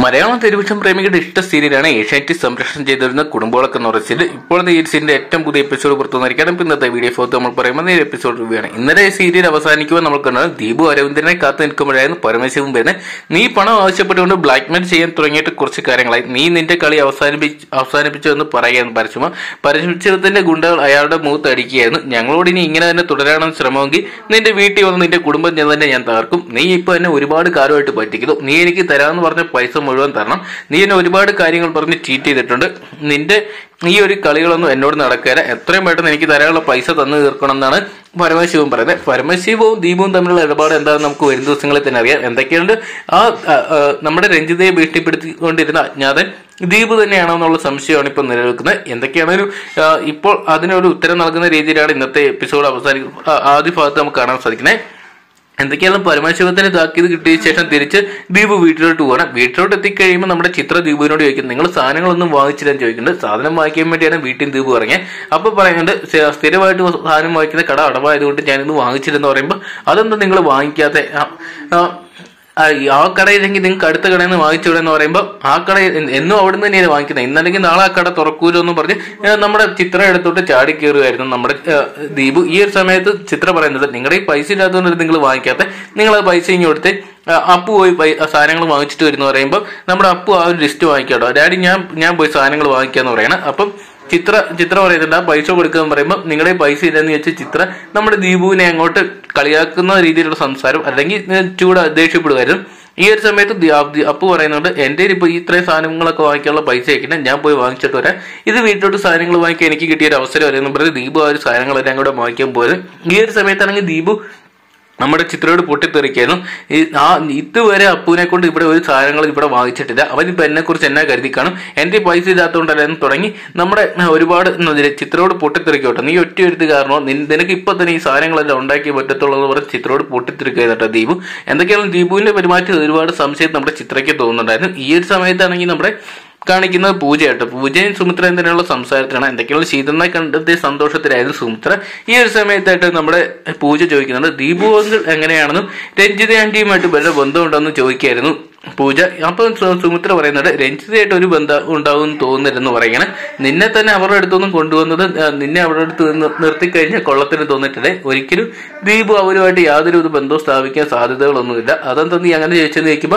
Malayalam television പ്രേമികളുടെ ഇഷ്ട സീരിയലാണ് ഏഷ്യാനെറ്റ് സംപ്രേഷണം ചെയ്തിരുന്ന കുടുംബങ്ങളൊക്കെ എന്ന് പറയുന്ന സീരിയൽ ഇപ്പോഴത്തെ ഈ സീരിയലിന്റെ ഏറ്റവും പുതിയ എപ്പിസോഡ് പുറത്തു വന്നിരിക്കണം ഇന്നത്തെ വീഡിയോ ഫോട്ടോ നമ്മൾ പറയുമ്പോൾ നേരെ എപ്പിസോഡ് റിവ്യൂയാണ് ഇന്നലെ ഈ സീരിയൽ അവസാനിക്കുമ്പോൾ നമ്മൾ കണ്ടത് ദീപു അരവിന്ദനെ കാത്തു നിൽക്കുമ്പോഴായിരുന്നു പരമശിവൻ വരുന്നത് നീ പണം ആവശ്യപ്പെട്ടുകൊണ്ട് ബ്ലാക്ക്മെയിൽ ചെയ്യാൻ തുടങ്ങിയിട്ട് കുറച്ച് കാര്യങ്ങളായി നീ നിന്റെ കളി അവസാനിപ്പിച്ച് അവസാനിപ്പിച്ചു എന്ന് പറയുകയായിരുന്നു പരശുമ പരമശിവത്തിന്റെ ഗുണ്ടകൾ അയാളുടെ മുഖത്ത് അടിക്കുകയായിരുന്നു ഞങ്ങളോട് ഇനി ഇങ്ങനെ തന്നെ തുടരാണെന്ന് ശ്രമമെങ്കിൽ നിന്റെ വീട്ടിൽ വന്ന് നിന്റെ കുടുംബം ഞാൻ തന്നെ ഞാൻ തകർക്കും നീ ഇപ്പൊ എന്നെ ഒരുപാട് കാലമായിട്ട് പറ്റിക്കുന്നു നീ എനിക്ക് തരാമെന്ന് പറഞ്ഞ പൈസ മുഴുവൻ തരണം നീ എന്നെ ഒരുപാട് കാര്യങ്ങൾ പറഞ്ഞ് ചീറ്റ് ചെയ്തിട്ടുണ്ട് നിന്റെ ഈ ഒരു കളികളൊന്നും എന്നോട് നടക്കില്ല എത്രയും പെട്ടെന്ന് എനിക്ക് തരാനുള്ള പൈസ തന്നു തീർക്കണം എന്നാണ് പരമശിവൻ പറയുന്നത് പരമശിവവും ദീപവും തമ്മിലുള്ള ഇടപാട് എന്താണെന്ന് നമുക്ക് വരും ദിവസങ്ങളിൽ തന്നെ അറിയാം എന്തൊക്കെയുണ്ട് ആ ആ, ആ, നമ്മുടെ രഞ്ജിതയെ ഭീഷണിപ്പെടുത്തിക്കൊണ്ടിരുന്ന അജ്ഞാതൻ ദീപ് തന്നെയാണോ എന്നുള്ള സംശയമാണ് ഇപ്പോൾ നിലനിൽക്കുന്നത് എന്തൊക്കെയാണൊരു ആ, ഇപ്പോൾ അതിനൊരു ഉത്തരം നൽകുന്ന രീതിയിലാണ് ഇന്നത്തെ എപ്പിസോഡ് അവസാനിക്കുന്നത് ആ, ആദ്യ ഭാഗത്ത് നമുക്ക് കാണാൻ സാധിക്കുന്നത് എന്തൊക്കെയാണ് പരമശിവത്തിന് താക്കീത് കിട്ടിയ ശേഷം തിരിച്ച് ദീപ് വീട്ടിലോട്ട് പോകണം വീട്ടിലോട്ട് എത്തിക്കഴിയുമ്പോൾ നമ്മുടെ ചിത്ര ദീപുവിനോട് ചോദിക്കും നിങ്ങൾ സാധനങ്ങളൊന്നും വാങ്ങിച്ചില്ലെന്ന് ചോദിക്കുന്നുണ്ട് സാധനം വാങ്ങിക്കാൻ വേണ്ടിയാണ് വീട്ടിൽ ദീപ് ഇറങ്ങിയത് അപ്പൊ പറയുന്നുണ്ട് "സ്ഥി- സ്ഥിരമായിട്ട് സാധനം വാങ്ങിക്കുന്ന കട അടവായതുകൊണ്ട് ഞാനിന്ന് വാങ്ങിച്ചില്ലെന്ന് പറയുമ്പോൾ അതെന്താ നിങ്ങൾ വാങ്ങിക്കാതെ ആ, ആ, ആ, ഈ ആ കടയിലെങ്കിൽ നിങ്ങൾക്ക് അടുത്ത കടയിൽ നിന്ന് വാങ്ങിച്ചൂടെ എന്ന് പറയുമ്പോൾ ആ കട എന്നും അവിടെ നിന്ന് തന്നെയാണ് വാങ്ങിക്കുന്നത് ഇന്നല്ലെങ്കിൽ നാളെ ആ കട തുറക്കൂലോ എന്ന് പറഞ്ഞ് ഏ, നമ്മുടെ ചിത്ര എടുത്തോട്ട് ചാടി കയറുമായിരുന്നു നമ്മുടെ ഏ, ദീപു ഈ ഒരു സമയത്ത് ചിത്ര പറയുന്നത് നിങ്ങളുടെ ഈ പൈസ ഇല്ലാത്തതുകൊണ്ട് നിങ്ങൾ വാങ്ങിക്കാത്ത നിങ്ങൾ ആ പൈസ ഇങ്ങ് കൊടുത്ത് ആ, അപ്പു പോയി പൈ- ആ സാധനങ്ങൾ വാങ്ങിച്ചിട്ട് വരുന്നു പറയുമ്പോൾ നമ്മുടെ അപ്പു ആ ഒരു ലിസ്റ്റ് വാങ്ങിക്കാട്ടോ ഡാഡി ഞാൻ ഞാൻ പോയി സാധനങ്ങൾ വാങ്ങിക്കാന്ന് പറയണം അപ്പം ചിത്ര ചിത്ര പറയുന്നുണ്ട് ആ പൈസ കൊടുക്കുക പറയുമ്പോൾ നിങ്ങളുടെ പൈസ ഇല്ലെന്ന് വെച്ച് ചിത്ര നമ്മുടെ ദീപുവിനെ അങ്ങോട്ട് കളിയാക്കുന്ന രീതിയിലുള്ള സംസാരം അല്ലെങ്കിൽ ഏഹ്, ചൂട് ദേഷ്യപ്പെടുമായിരുന്നു ഈ ഒരു സമയത്ത് ദി- അബ് ദി- അപ്പു പറയുന്നുണ്ട് എൻ്റെ ഇപ്പൊ ഇത്രയും സാധനങ്ങളൊക്കെ വാങ്ങിക്കാനുള്ള പൈസ അയക്കണേ ഞാൻ പോയി വാങ്ങിച്ചിട്ട് വരാം ഇത് വീട്ടിലോട്ട് സാധനങ്ങൾ വാങ്ങിക്കാൻ എനിക്ക് കിട്ടിയ ഒരു അവസരം വരെയെന്ന് പറഞ്ഞ് ദീപു ആ ഒരു സാധനങ്ങളെല്ലാം കൂടെ വാങ്ങിക്കാൻ പോയത് ഈ ഒരു സമയത്താണെങ്കിൽ ദീപു നമ്മുടെ ചിത്രയോട് പൊട്ടിത്തെറിക്കായിരുന്നു ഈ ആ ഇതുവരെ അപ്പുവിനെ കൊണ്ട് ഇവിടെ ഒരു സാധനങ്ങൾ ഇവിടെ വാങ്ങിച്ചിട്ടില്ല അവനിപ്പോ എന്നെ കുറിച്ച് എന്നാ കരുതി കാണും എന്റെ പൈസ ഇല്ലാത്തതുകൊണ്ടല്ലായിരുന്നു തുടങ്ങി നമ്മുടെ ആ, ഒരുപാട് എന്താ ഇതില് ചിത്രയോട് പൊട്ടിത്തെറിക്കോട്ടെ നീ ഒറ്റ ഒരുത്ത് കാരണം നിൻ- നിനക്ക് ഇപ്പൊ തന്നെ ഈ സാധനങ്ങളെല്ലാം ഉണ്ടാക്കി പറ്റത്തുള്ളൂ എന്ന് പറഞ്ഞ് ചിത്രയോട് പൊട്ടിത്തെറിക്കുക കേട്ടോ ദീപു എന്തൊക്കെയാണ് ദീപുവിന്റെ പെരുമാറ്റം ഒരുപാട് സംശയം നമ്മുടെ ചിത്രയ്ക്ക് തോന്നുന്നുണ്ടായിരുന്നു ഈ ഒരു സമയത്താണെങ്കിൽ നമ്മുടെ കാണിക്കുന്നത് പൂജയായിട്ട് പൂജയും സുമിത്രയും തന്നെയുള്ള സംസാരത്തിലാണ് എന്തൊക്കെയുള്ള ശീതളിനെ കണ്ടെത്തിയ സന്തോഷത്തിലായിരുന്നു സുമിത്ര ഈ ഒരു സമയത്തായിട്ട് നമ്മുടെ പൂജ ചോദിക്കുന്നുണ്ട് ദീപു അങ്കിൾ എങ്ങനെയാണെന്നും രഞ്ജിത ആന്റിയുമായിട്ട് വല്ല ബന്ധമുണ്ടെന്ന് ചോദിക്കായിരുന്നു പൂജ അപ്പൊ സു- സുമിത്ര പറയുന്നുണ്ട് രഞ്ജിതയായിട്ട് ഒരു ബന്ധം ഉണ്ടാവും എന്ന് തോന്നുന്നില്ലെന്ന് പറയണേ നിന്നെ തന്നെ അവരുടെ അടുത്തൊന്നും കൊണ്ടുവന്നത് ആ, നിന്നെ അവരുടെ അടുത്ത് നിന്ന് നിർത്തിക്കഴിഞ്ഞാൽ കൊള്ളത്തിന് തോന്നിയിട്ടില്ലേ ഒരിക്കലും ദീപു അവരുമായിട്ട് യാതൊരു വിധ ബന്ധവും സ്ഥാപിക്കാൻ സാധ്യതകളൊന്നുമില്ല അതെന്താ നീ അങ്ങനെ ചോദിച്ചെന്ന് ചോദിക്കുമ്പോൾ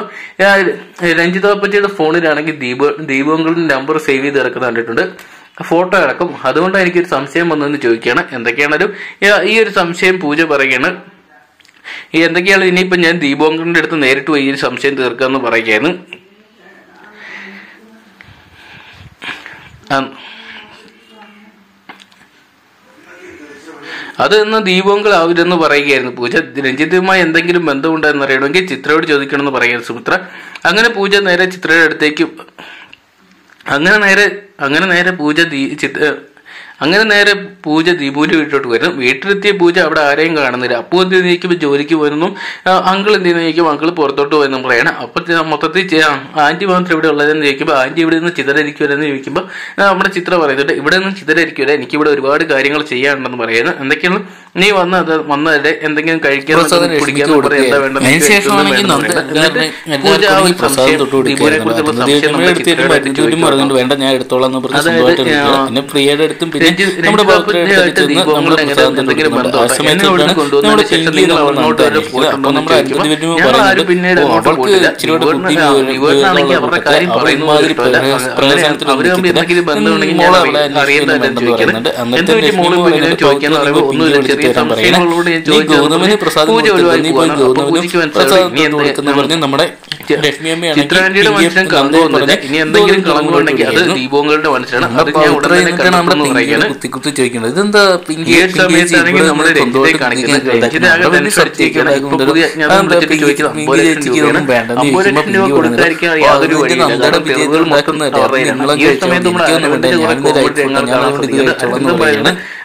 രഞ്ജിത പറ്റിയുടെ ഫോണിലാണെങ്കിൽ ദീപ ദീപങ്ങളുടെ നമ്പർ സേവ് ചെയ്ത് കിടക്കുന്നത് കണ്ടിട്ടുണ്ട് ഫോട്ടോ അടക്കം അതുകൊണ്ടാണ് എനിക്കൊരു സംശയം വന്നതെന്ന് ചോദിക്കുകയാണ് എന്തൊക്കെയാണൊരു ഈ ഒരു സംശയം പൂജ പറയുകയാണ് ഈ എന്തൊക്കെയാണ് ഇനിയിപ്പോ ഞാൻ ദീപോങ്കറിന്റെ അടുത്ത് നേരിട്ട് പോയി ഈ ഒരു സംശയം തീർക്കാന്ന് പറയുകയാണ് ആ, അത് എന്ന് ദീപോങ്കൽ ആവില്ലെന്ന് പറയുകയായിരുന്നു പൂജ രഞ്ജിത്തുമായി എന്തെങ്കിലും ബന്ധമുണ്ടെന്ന് അറിയണമെങ്കിൽ ചിത്രയോട് ചോദിക്കണമെന്ന് പറയുകയാണ് സുമിത്ര അങ്ങനെ പൂജ നേരെ ചിത്രയുടെ അടുത്തേക്ക് അങ്ങനെ നേരെ അങ്ങനെ നേരെ പൂജ ദീ- ചിത്ര അങ്ങനെ നേരെ പൂജ ദീപുവിന്റെ വീട്ടിലോട്ട് വരുന്നു വീട്ടിലെത്തിയ പൂജ അവിടെ ആരെയും കാണുന്നില്ല അപ്പു എന്ത് ചോദിക്കുമ്പോൾ ജോലിക്ക് പോയിരുന്നു അങ്കിൾ എന്ത് ചോദിക്കുമ്പോൾ അങ്കിൾ പുറത്തോട്ട് പോയെന്നും പറയണം അപ്പൊ ചെ- മൊത്തത്തിൽ ചെ- ആ, ആന്റി മാത്രം ഇവിടെ ഉള്ളതെന്ന് ചോദിക്കുമ്പോൾ ആന്റി ഇവിടെ നിന്ന് ചിതറിയിരിക്കുമല്ലെന്ന് ചോദിക്കുമ്പോൾ ആ, നമ്മുടെ ചിത്ര പറയുന്നുണ്ട് ഇവിടെ നിന്ന് ചിതറിയിരിക്കില്ല എനിക്ക് ഇവിടെ ഒരുപാട് കാര്യങ്ങൾ ചെയ്യാനുണ്ടെന്ന് പറയുന്നു എന്തൊക്കെയാണ് നീ വന്ന അത് വന്നതല്ലേ എന്തെങ്കിലും കഴിക്കാൻ പ്രസാദം കുടിക്കാൻ രശ്മിക്ക് പറയാം എന്താ വേണ്ടത് അതിന് ശേഷമാണെങ്കിൽ നന്ദ എല്ലാവരും പൂജ ആ ഒരു എല്ലാവർക്കും പ്രസാദം സംശയം തൊട്ട് ദീപുവിനെ കുറിച്ചുള്ള സംശയം നമ്മുടെ ചിത്രയുടെ അടുത്ത് എടുത്തിട്ട് പറഞ്ഞിട്ട് വേണ്ട ഞാൻ എടുത്തോളാം എന്ന് പറഞ്ഞ് അതായത്, സ്വന്തമായിട്ട് എടുക്കുക. ആ, പിന്നെ പ്രിയയുടെ അടുത്തും പിന്നെ രഞ്ജി- നമ്മുടെ രഞ്ജിത ഭക്തരുടെ പത്നിയായിട്ട് അടുത്ത് ചെന്ന് ദീപം നമ്മുടെ കൊണ്ട് എങ്ങനെ പ്രസാദം എന്തെങ്കിലും കൊടുക്കുന്നുണ്ട്. ആ ബന്ധമുണ്ടോ? സമയത്ത് എന്നെ ഇവിടെയാണ് കൊണ്ടുവന്നതിന് നമ്മുടെ ശേഷം പിങ്കി നിങ്ങൾ നമ്മൾ അങ്ങോട്ട് വരെ നടത്താനിരിക്കുന്നത്. പോയിട്ടുണ്ടോ അപ്പോൾ എന്ന് നമ്മുടെ ചോദിക്കുമ്പോൾ അദ്വൈതം ഞങ്ങൾ ആരും പറയുന്നത്, പിന്നീട് ഓ, അങ്ങോട്ട് അവൾക്ക് പോയിട്ടില്ല. ഇച്ചിരിയുടെ വിവറിന് ബുദ്ധി ആ, വിവരം- വിവറിനാണെങ്കിൽ വിവരമുള്ള അവരുടെ കൂട്ടത്തിൽ കാര്യം അവൾ പറയുന്നത് ഇമാതിരി ഇഷ്ടമല്ല. പ്രഹസ- അങ്ങനെ പ്രഹസനത്തിൽ അവര് തമ്മിൽ നിൽക്കുന്നത് എന്തെങ്കിലും ബന്ധമുണ്ടെങ്കിൽ മോളെ ഞാൻ അവളെ അറിയ- അറിയുന്നതല്ലേ അന്വേഷിക്കുന്നുണ്ടെന്ന് ചോദിക്കുന്നത്. പറയുന്നുണ്ട്. അന്നത്തെ എന്ത് പറ്റി മോള് ലക്ഷ്മി ഇങ്ങനെ പറയുന്നത് ചോദിക്കാന്ന് ബാക്കി പറയുമ്പോൾ ഒന്നുമില്ല പിങ്കി ചെറിയ എടുത്ത് തരാൻ പറയണം. സംശയങ്ങളോട് ഞാൻ നീ ചോദിച്ചു ഗൗതമിന് പ്രസാദം പൂജ കൊടുത്തില്ല. ഒഴിവായി നീ പോയി പോവാണ്. അപ്പോൾ ഗൗതമിന് പൂജയ്ക്ക് മനസ്സിലായി പ്രസാദം ഇനി എന്ത് കൊടുക്കുന്ന പറഞ്ഞ് നമ്മുടെ ലക്ഷ്മി അമ്മയാണെങ്കിൽ ചിത്രാന്റിയുടെ പിങ്കിയെ മനസ്സിലും നന്ദയെ കളങ്കമൊന്നുമില്ല പറഞ്ഞ് ഇനി എന്തെങ്കിലും ഗൗതമിന് കളങ്കമുണ്ടെങ്കിൽ അത് കൊടുക്കുകയായിരുന്നു. ദീപോങ്ങളുടെ മനസ്സിലാണ് അത് അപ്പോൾ ഞാൻ ഉത്തരം ഉടൻ തന്നെ എന്നിട്ടാണ് നമ്മുടെ കണ്ടെത്തുന്നു പിങ്കിയെ പറയുന്നത് കുത്തി കുത്തി ചോദിക്കുന്നത് ഇതെന്താ പിങ്കി ഈ ഒരു സമയത്താണെങ്കിൽ നമ്മുടെ രഞ്ജിത്തെ കാണിക്കുന്നത് രഞ്ജിത്തെ ആകെ ടെൻഷൻ അടിച്ചിരിക്കുകയാണ്. ഇപ്പൊ പുതിയ അജ്ഞാതം വിളിച്ചിട്ട് ചോദിക്കുന്നത് അമ്പത് ലക്ഷം രൂപയാണ്. അമ്പത് ലക്ഷം രൂപ കൊടുക്കാതിരിക്കാൻ യാതൊരു വഴിയില്ല. കാരണം തെളിവുകൾ മൊത്തം അവരുടെ കയ്യിലാണ്. ഈ ഒരു സമയത്ത് നമ്മുടെ അരവിന്ദിന്റെ കൂടെ കോമഡി ഞങ്ങൾ കാണാൻ ശ്രമിക്കുന്നത്. അരവിന്ദൻ പറയുന്നത്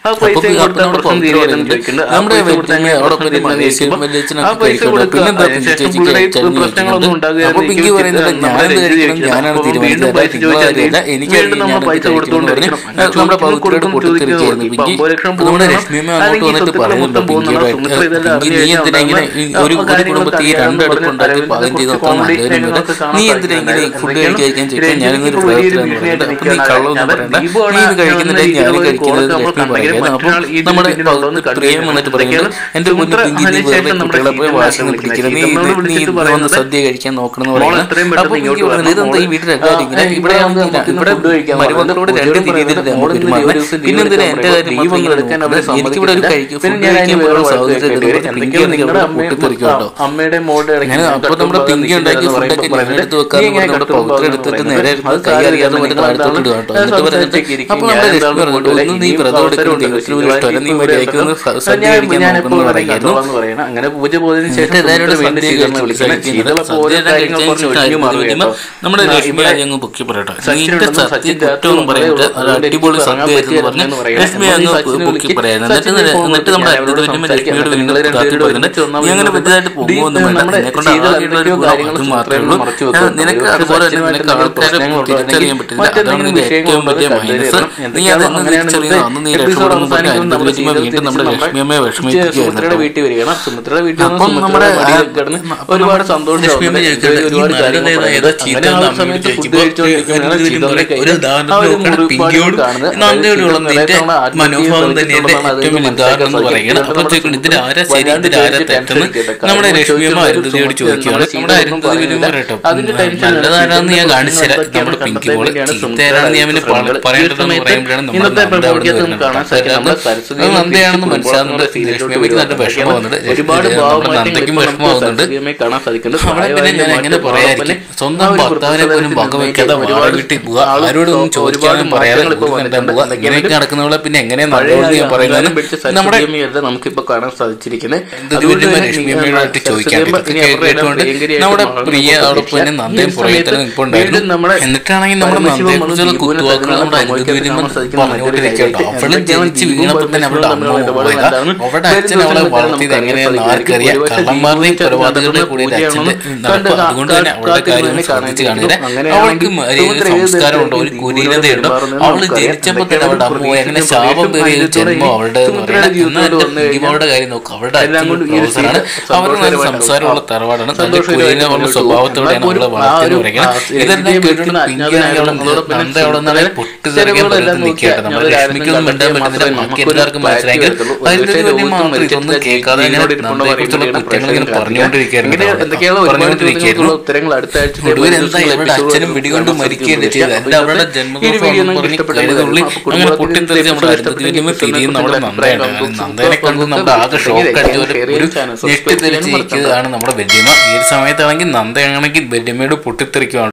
ആ പൈസ അപ്പൊ കൊടുത്താൽ നമ്മുടെ പ്രശ്നം പവിത്ര തീരുമെന്ന് പറയുന്നത് ചോദിക്കുന്നുണ്ട് ആ നമ്മുടെ പൈസ കൊടുത്താൽ വെല്ലുവിളി അവിടെ പ്രശ്നം പോയി തീരുമെന്ന് മലേഷ്യൻ ചോദിക്കുമ്പോൾ വെല്ലുവിളിച്ചിനൊക്കെ ആ പൈസ കഴിക്കുന്നുണ്ട്. കൊടുക്കുക പിന്നെന്താ അതിനുശേഷം ചേച്ചിക്ക് പുള്ളിയുടെ ചട്നി പ്രശ്നങ്ങളൊന്നും ഉണ്ടാകുക അപ്പൊ പിങ്കി പറയുന്നത് ഞാനെന്ത് കഴിക്കണം ഞാനാണ് തീരുമാനിച്ചത് അല്ല, നിങ്ങൾ കാര്യമില്ല എനിക്ക് വീണ്ടും നമ്മൾ ഞാനത് പൈസ കഴിക്കണം എന്ന് കൊടുത്തുകൊണ്ടിരിക്കണം പറഞ്ഞ് നമ്മുടെ പവിത്രയോട് പൊട്ടിത്തെറിക്കുകയായിരുന്നു ഇപ്പൊ പിങ്കി അമ്പത് ലക്ഷം അപ്പൊ നമ്മുടെ രശ്മിയമ്മ അങ്ങോട്ട് വന്നിട്ട് പറയുന്നുണ്ട് പിങ്കിയോട് പിങ്കി നീ എന്തിനാ ഇങ്ങനെ ഈ ഒരു ഒരു കുടുംബത്തിൽ ഈ രണ്ടടുപ്പ് ഉണ്ടാക്കി പാകം ചെയ്ത് നോക്കാൻ നല്ലതിനും നീ എന്തിനാ ഇങ്ങനെ ഫുഡ് കഴിക്കാൻ ചോദിച്ചാൽ ഞാനിന്നൊരു പ്രവർത്തനം പറയുന്നത് അപ്പൊ നീ കള്ളൊന്നും പറയണ്ട നീ ഇത് കഴിക്കുന്നുണ്ടെങ്കിൽ ഞാൻ കഴിക്കുന്നത് രശ്മി പറയുന്നത് അപ്പൊ നമ്മുടെ പ്രിയം വന്നിട്ട് പറയുന്നത് എന്റെ മുന്നിൽ പിങ്കി നീ വെറുതെ കുട്ടികളെ പോയി വാശി പിടിക്കില്ല നീ ഇത് നീ ഇത് വന്ന് സദ്യ കഴിക്കാൻ നോക്കണം എന്ന് പറയുന്നത് അപ്പൊ പിങ്കി പറയുന്നത് ഇതെന്താ ഈ വീട്ടിൽ എല്ലാവരും ഇങ്ങനെ ഇവിടെ വന്ന് ഇവിടെ മരുമക്കളോട് രണ്ട് രീതിയിലാണ് നമ്മൾ പെരുമാറുന്നത് പിന്നെ എന്തിനാ എന്റെ കാര്യം മാത്രം ഇങ്ങനെ നോക്കുന്നത്? എനിക്കിവിടെ ഒരു കഴിക്കും ഫുഡ് കഴിക്കാൻ പോലുള്ള സാഹചര്യം ഇല്ലെന്ന് പറഞ്ഞ് പിങ്കി ആണെങ്കിൽ അവിടെ പൊട്ടിത്തെറിക്കും കേട്ടോ അമ്മയുടെ മോളുടെ ഞാൻ അപ്പൊ നമ്മുടെ പിങ്കി ഉണ്ടാക്കിയ ഫുഡൊക്കെ ഞാൻ എടുത്ത് വെക്കാന്ന് പറഞ്ഞ് നമ്മുടെ പവിത്ര എടുത്തിട്ട് നേരെ എടുത്ത് കൈ അറിയാതെ മറ്റേ താഴത്തോട്ട് ഇടുക കേട്ടോ എന്നിട്ട് പറഞ്ഞിട്ട് അപ്പൊ നമ്മുടെ രശ്മി പറഞ്ഞിട്ട് ഒന്നും നീ വ്രതം എടുക്കുന്ന ദൈവത്തിന് പോലും ഇഷ്ടമല്ല നീ മര്യാദയ്ക്ക് ഒന്ന് സദ്യ കഴിക്കാൻ നോക്കുന്നു പറയുന്നു അങ്ങനെ പൂജ പോയതിനു ശേഷം എന്നിട്ട് എല്ലാവരും വീണ്ടും സദ്യ സ്വീകരണം കഴിച്ച് വിളിക്കുന്നത് കഴിക്കുന്നത് ശീതള പോലെ സദ്യ കാര്യങ്ങൾ പറഞ്ഞ് ഒഴിഞ്ഞു മാറുക കഴിക്കുമ്പോൾ നമ്മുടെ കേട്ടോ. രശ്മി ഇവിടെ ആദ്യം അങ്ങ് പൊക്കി പറയട്ടെ സച്ചിൻ നിന്റെ ഉണ്ടെന്നും സത്യ സച്ചിൻ കുറ്റമൊന്നും പറയട്ടെ അത് അതുകൊണ്ട് അടിപൊളി എനിക്ക് സദ്യ ആയിരുന്നു പറഞ്ഞ് എന്ന് പറയാം. രശ്മി നമ്മൾ അങ്ങ് സച്ചിനെ പൊക്കി വിളിക്കും. പറയായിരുന്നു എന്നിട്ട് സച്ചിനെ നിന്നെ- എന്നിട്ട് നമ്മുടെ ഫോൺ അടുത്ത വിളിക്കും. രശ്മിയോട് വീണ്ടും നിങ്ങൾ കാത്തി രണ്ടുപേരും പറയുന്നുണ്ട് ഒരുമിച്ച് നീ അങ്ങനെ വലുതായിട്ട് പോകുമൊന്നും വേണ്ട നമ്മുടെ നിന്നെ കൊണ്ട് ചെയ്ത ആകെയുള്ള ഒരു എന്തൊക്കെയോ ഗുണം കാര്യങ്ങൾ അത് മാത്രമേ ഉള്ളൂ മറച്ചു ആ, വെക്കും. നിനക്ക് പക്ഷേ അതുപോലെ തന്നെ സച്ചിനുമായിട്ട് നിനക്ക് ആൾക്കാരെ പ്രശ്നങ്ങളുണ്ടോ? തിരിച്ചറിയാൻ പറ്റില്ല അതാണ് മറ്റെന്തെങ്കിലും നിന്റെ ഏറ്റവും വലിയ വിഷയങ്ങളുണ്ടോ? മൈനസ് കണ്ടുവരണം. നീ അതൊന്നും അങ്ങനെയാണ് തിരിച്ചറിയുന്നത് അന്ന് നീ എപ്പിസോഡ് രക്ഷപ്പെടുന്നു പറഞ്ഞ് അവസാനിക്കുമ്പോൾ നമ്മൾ അനുഗ്രഹിക്കുമ്പോൾ വീണ്ടും നമ്മുടെ നമ്മൾ ലക്ഷ്മിയമ്മയെ വിഷമിപ്പിക്കുകയായിരുന്നു സുമിത്രയുടെ വീട്ടിൽ വരികയാണ് സുമിത്രയുടെ വീട്ടിൽ വന്ന് അപ്പം സുമിത്രയുടെ നമ്മുടെ മടിയിൽ ആ- കിടന്ന് അപ്പം ഒരുപാട് സന്തോഷം ലക്ഷ്മിയമ്മ ചോദിക്കുന്നത്, ഒരുപാട് ഈ കാര്യങ്ങൾ നല്ലത് ഏതാ, പറയുന്നത്. ചീത്ത അങ്ങനെ ആ ഏതാ എന്ന് സമയത്ത് ഫുഡ് ചോദിക്കുമ്പോൾ കഴിച്ചുകൊണ്ടിരിക്കുമ്പോഴാണ് ഒരു ചീതയുടെ കയ്യിൽ ഒരു ഉദാഹരണം ആ ഒരു നോക്കണം. മുറിപ്പാട് പിങ്കിയോട് കാണുന്നത്. നന്ദയോട് ഉള്ള അതായത് നിന്റെ ചീതയുടെ ആത്മഹത്യയെ മനോഭാവം തന്നെയല്ലേ പ്രതികരിച്ചുകൊണ്ടാണ് ഏറ്റവും വലിയ ഉദാഹരണം എന്ന് പറയുന്നത് അപ്പൊ ചോദിക്കണം ഇതിൽ ആരാ ശരി ഇതിൽ ആരാ തെറ്റെന്ന് നമ്മുടെ രശ്മിയമ്മ അരുന്ധതിയോട് ചോദിക്കുകയാണ് നമ്മുടെ അരുന്ധതി വിനു പറയട്ടോ നല്ലതാരാന്ന് ഞാൻ കാണിച്ചു തരാം നമ്മുടെ പിങ്കി മോള് ചീത്തയാരാണെന്ന് ഞാൻ പിന്നെ പറ- പറയേണ്ടതെന്ന് പറയുമ്പോഴാണ് നമ്മുടെ ഇന്നത്തെ നന്ദ അവിടെ പ്രമുഖത്വം വരുന്നത് കാണാൻ സാധിക്കും. നമ്മുടെ സരസ്വതി അത് നന്ദയാണെന്ന് മനസ്സിലാകുന്നുണ്ട് രശ്മിയമ്മയ്ക്ക് നല്ല വിഷമം വന്നിട്ട് ഒരുപാട് നമ്മുടെ ഭാവമാറ്റങ്ങൾ നന്ദയ്ക്കും ഇപ്പോൾ വിഷമം നമുക്ക് ആവുന്നുണ്ട് സരസ്വതിയമ്മയെ കാണാൻ സാധിക്കുന്നുണ്ട്. അവിടെ പിന്നെ ഞാൻ എങ്ങനെ പ്രായമായതിന്റെ പറയാതിരിക്കും മാറ്റം സ്വന്തം ആ ഒരു ഭർത്താവിനെ പോലും വൃദ്ധസദനത്തിൽ വകവെക്കാതെ ഒരുപാട് വാഴ വീട്ടിൽ പോവുക ആളുകൾ ആരോടൊന്നും ഒരുപാട് ചോദിക്കാനും പറയാതെ മാറ്റങ്ങൾ ഇപ്പോൾ കണ്ടാൻ വന്നിട്ടുണ്ട്. പോവുക ഇങ്ങനെയൊക്കെ നടക്കുന്നവളെ പിന്നെ എങ്ങനെ നല്ലതെന്ന് ഞാൻ പറയുന്നത് നമ്മുടെ സരസ്വതിയമ്മയല്ല നമുക്കിപ്പോ കാണാൻ സാധിച്ചിരിക്കുന്നത് എന്ത് ലക്ഷ്മിയമ്മയോടായിട്ട് ചോദിക്കാണ്ട് ഇതൊക്കെ കേട്ടുകൊണ്ട് നമ്മുടെ പ്രിയ അതോടൊപ്പം തന്നെ നന്ദയും പുറകെ തന്നെ നിൽപ്പുണ്ടായിരുന്നു എന്നിട്ടാണെങ്കിൽ നമ്മുടെ നന്ദയെ കുറിച്ചുള്ള കുത്തുവാക്കുകൾ നമ്മുടെ അനുഗതിവിരുമ്പം പറഞ്ഞുകൊണ്ടിരിക്കട്ടോ അവള് ജനിച്ച് വീണപ്പോൾ തന്നെ അവളുടെ അമ്മ പോയതാ അവളുടെ അച്ഛൻ അവളെ വളർത്തിയത് എങ്ങനെയാണെന്ന് ആർക്കറിയാം കള്ളന്മാരുടെയും കൊലപാതകരുടെ കൂടി അച്ഛന്റെ നടപ്പ് അതുകൊണ്ട് തന്നെ അവളുടെ കാര്യം ശ്രദ്ധിച്ച് കാണുക അവൾക്ക് മര്യാദ സംസ്കാരമുണ്ടോ ഒരു കുലീനതയുണ്ടോ അവള് ജനിച്ചപ്പോൾ തന്നെ അവളുടെ അമ്മ പോയി അങ്ങനെ ശാപം പേറിയ ഒരു ജന്മം അവളുടെ എന്ന് പറയുന്നത് എന്നാൽ എന്റെ കുഞ്ഞിമോളുടെ കാര്യം നോക്കും അവളുടെ അച്ഛൻ പ്രൊഫസറാണ് അവരുടെ നല്ല സംസാരമുള്ള തറവാടാണ് നല്ല കുലീനമുള്ള സ്വഭാവത്തോടെയാണ് അവളെ വളർത്തിയെന്ന് പറയുന്നത് ഇതെല്ലാം കേട്ടിട്ട് പിങ്കിയാണെങ്കിൽ അവളെ നന്ദ അവിടെ നിന്നാണ് പൊട്ടിത്തെറിക്കാൻ പറ്റുന്ന നിൽക്കട്ടെ നമ്മുടെ ലക്ഷ്മിക്കൊന്നും മിണ്ടാൻ പറ്റുന്നില്ല ബാക്കി എല്ലാവർക്കും മനസ്സിലായെങ്കിൽ അതിന്റെ വലിയ മാത്രം ഇതൊന്നും കേൾക്കാതെ ഇങ്ങനെ നന്ദയെക്കുറിച്ചുള്ള കുറ്റങ്ങൾ ഇങ്ങനെ പറഞ്ഞുകൊണ്ടിരിക്കുകയായിരുന്നു എന്തൊക്കെയാണ് ഒരുപാട് പറഞ്ഞുകൊണ്ടിരിക്കുകയായിരുന്നു ഉത്തരങ്ങൾ അടുത്ത ആഴ്ച ഒടുവിൽ എന്താ ഇവരുടെ അച്ഛനും വെടികൊണ്ട് മരിക്കുകയല്ലേ ചെയ്തത് എന്റെ അവരുടെ ജന്മദിവസം പറഞ്ഞ് കരുതുള്ളി അങ്ങനെ പൊട്ടിത്തെറിച്ച് നമ്മുടെ അരുന്ധതി വലിയ പിരിയും നമ്മുടെ നന്ദയാണ് നന്ദനെ കണ്ട് നമ്മുടെ ആകെ ഷോക്ക് അടിച്ച ഒരു ഒരു ഞെട്ടിത്തെറിച്ചിരിക്കുകയാണ് നമ്മുടെ വല്യമ്മ ഈ ഒരു സമയത്താണെങ്കിൽ നന്ദയാണെങ്കിൽ വല്യമ്മയോട് പൊട്ടിത്തെറിക്കുകയാണ്